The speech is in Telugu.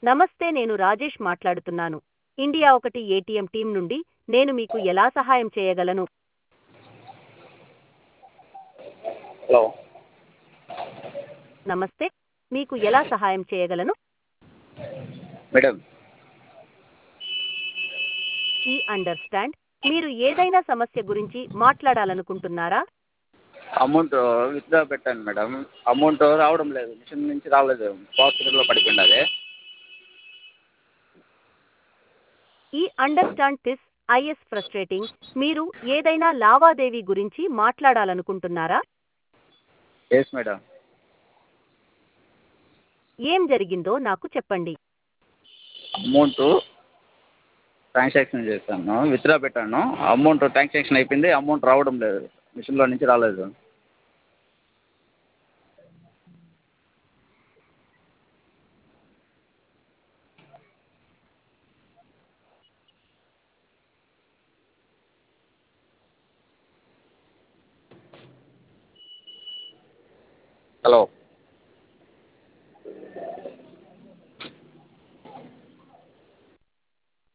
నమస్తే నేను రాజేష్ మాట్లాడుతున్నాను ఇండియా ఒకటి ఏటీఎం టీం నుండి నేను మీకు ఎలా సహాయం చేయగలను హలో నమస్తే మీకు ఎలా సహాయం చేయగలను మేడం ఈ అండర్స్టాండ్ మీరు ఏదైనా సమస్య గురించి మాట్లాడాలనుకుంటున్నారా అమౌంట్ విత్డ్రా పెట్టాను మేడం అమౌంట్ రావడం లేదు మిషన్ నుంచి రాలేదు ప్రాసెసర్లో పడిపోయింది ఈ అండర్స్టాండ్ దిస్ ఐఎస్ ఫ్రస్ట్రేటింగ్ మీరు ఏదైనా లావాదేవీ గురించి మాట్లాడాలనుకుంటున్నారా ఎస్ మేడం ఏం జరిగిందో నాకు చెప్పండి అమౌంట్ ట్రాన్సాక్షన్ చేశాను విత్డ్రా పెట్టాను అమౌంట్ ట్రాన్సాక్షన్ అయిపోయింది అమౌంట్ రావడం లేదు మిషన్లో నుంచి రాలేదు హలో